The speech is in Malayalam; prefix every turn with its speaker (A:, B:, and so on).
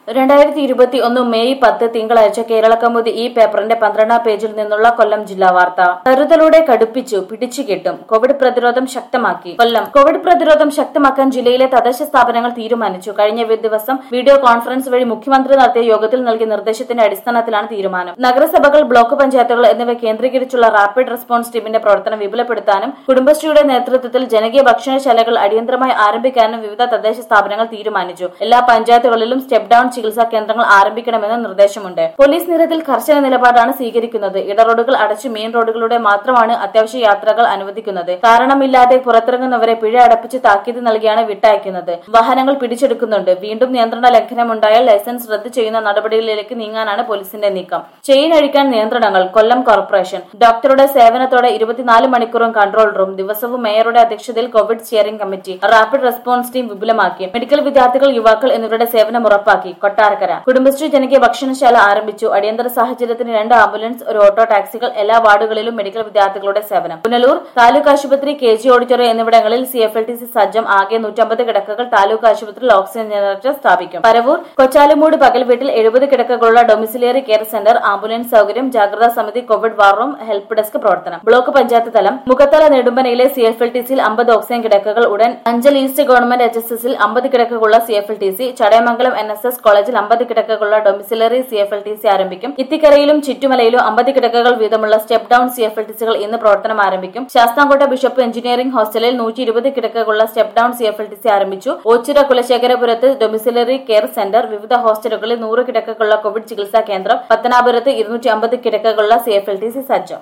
A: രണ്ടായിരത്തി ഇരുപത്തി ഒന്ന് മെയ് പത്ത് തിങ്കളാഴ്ച കേരളകൗമുദി ഈ പേപ്പറിന്റെ പന്ത്രണ്ടാം പേജിൽ നിന്നുള്ള കൊല്ലം ജില്ലാ വാർത്ത കരുതലോടെ കടുപ്പിച്ചു പിടിച്ചുകെട്ടും കോവിഡ് പ്രതിരോധം ശക്തമാക്കി കൊല്ലം കോവിഡ് പ്രതിരോധം ശക്തമാക്കാൻ ജില്ലയിലെ തദ്ദേശ സ്ഥാപനങ്ങൾ തീരുമാനിച്ചു കഴിഞ്ഞ വി- ദിവസം വീഡിയോ കോൺഫറൻസ് വഴി മുഖ്യമന്ത്രി നടത്തിയ യോഗത്തിൽ നൽകിയ നിർദ്ദേശത്തിന്റെ അടിസ്ഥാനത്തിലാണ് തീരുമാനം നഗരസഭകൾ ബ്ലോക്ക് പഞ്ചായത്തുകൾ എന്നിവ കേന്ദ്രീകരിച്ചുള്ള റാപ്പിഡ് റെസ്പോൺസ് ടീമിന്റെ പ്രവർത്തനം വിപുലപ്പെടുത്താനും കുടുംബശ്രീയുടെ നേതൃത്വത്തിൽ ജനകീയ ഭക്ഷണശാലകൾ അടിയന്തരമായി ആരംഭിക്കാനും വിവിധ തദ്ദേശ സ്ഥാപനങ്ങൾ തീരുമാനിച്ചു എല്ലാ പഞ്ചായത്തുകളിലും സ്റ്റെപ്പ് ഡൌൺ ചികിത്സാ കേന്ദ്രങ്ങൾ ആരംഭിക്കണമെന്ന് നിർദ്ദേശമുണ്ട് പോലീസ് നിരത്തിൽ കർശന നിലപാടാണ് സ്വീകരിക്കുന്നത് ഇടറോഡുകൾ അടച്ച് മെയിൻ റോഡുകളിലൂടെ മാത്രമാണ് അത്യാവശ്യ യാത്രകൾ അനുവദിക്കുന്നത് കാരണമില്ലാതെ പുറത്തിറങ്ങുന്നവരെ പിഴ അടപ്പിച്ച് താക്കീത് നൽകിയാണ് വിട്ടയക്കുന്നത് വാഹനങ്ങൾ പിടിച്ചെടുക്കുന്നുണ്ട് വീണ്ടും നിയന്ത്രണ ലംഘനമുണ്ടായാൽ ലൈസൻസ് റദ്ദ് ചെയ്യുന്ന നടപടികളിലേക്ക് നീങ്ങാനാണ് പോലീസിന്റെ നീക്കം ചെയിൻ അഴിക്കാൻ നിയന്ത്രണങ്ങൾ കൊല്ലം കോർപ്പറേഷൻ ഡോക്ടറുടെ സേവനത്തോടെ ഇരുപത്തിനാല് മണിക്കൂറും കൺട്രോൾ റൂം ദിവസവും മേയറുടെ അധ്യക്ഷതയിൽ Covid steering committee rapid response team വിപുലമാക്കി മെഡിക്കൽ വിദ്യാർത്ഥികൾ യുവാക്കൾ എന്നിവരുടെ സേവനം ഉറപ്പാക്കി കൊട്ടാരക്കര കുടുംബശ്രീ ജനകീയ ഭക്ഷണശാല ആരംഭിച്ചു അടിയന്തര സാഹചര്യത്തിന് രണ്ട് ആംബുലൻസ് ഒരു ഓട്ടോ ടാക്സികൾ എല്ലാ വാർഡുകളിലും മെഡിക്കൽ വിദ്യാർത്ഥികളുടെ സേവനം പുനലൂർ താലൂക്ക് ആശുപത്രി കെ ജി ഓഡിറ്റോറിയം എന്നിവിടങ്ങളിൽ C F L T C സജ്ജം ആകെ നൂറ്റമ്പത് കിടക്കകൾ താലൂക്ക് ആശുപത്രിയിൽ ഓക്സിജൻ ജനറേറ്റർ സ്ഥാപിക്കും പരവൂർ കൊച്ചാലുമൂട് പകൽ വീട്ടിൽ എഴുപത് കിടക്കകളുള്ള ഡൊമിസിലിയറി കെയർ സെന്റർ ആംബുലൻസ് സൗകര്യം ജാഗ്രതാ സമിതി Covid war room help desk പ്രവർത്തനം ബ്ലോക്ക് പഞ്ചായത്ത് തലം മുഖത്തല നെടുമ്പനയിലെ സി എഫ് എൽ ടി സിയിൽ അമ്പത് ഓക്സിജൻ കിടക്കകൾ ഉടൻ Anchal east government H S എസിൽ അമ്പത് കിടക്കകളുള്ള C F L T C Chadayamangalam N S S കോളേജിൽ അമ്പത് കിടക്കകളുള്ള domiciliary C F L T C ആരംഭിക്കും ഇത്തിക്കരയിലും ചുറ്റുമലയിലും അമ്പത് കിടക്കകൾ വീതമുള്ള step down C F L T സികൾ ഇന്ന് പ്രവർത്തനം ആരംഭിക്കും ശാസ്താംകോട്ട ബിഷപ്പ് എഞ്ചിനീയറിംഗ് ഹോസ്റ്റലിൽ നൂറ്റി ഇരുപത് കിടക്കകളുള്ള step down C F L T C ആരംഭിച്ചു ഓച്ചിറ കുലശേഖരപുരത്ത് ഡൊമിസിലറി കെയർ സെന്റർ വിവിധ ഹോസ്റ്റലുകളിൽ നൂറ് കിടക്കകളുള്ള കോവിഡ് ചികിത്സാ കേന്ദ്രം പത്തനാപുരത്ത് ഇരുന്നൂറ്റി അമ്പത് കിടക്കകളുള്ള C F L T C സജ്ജം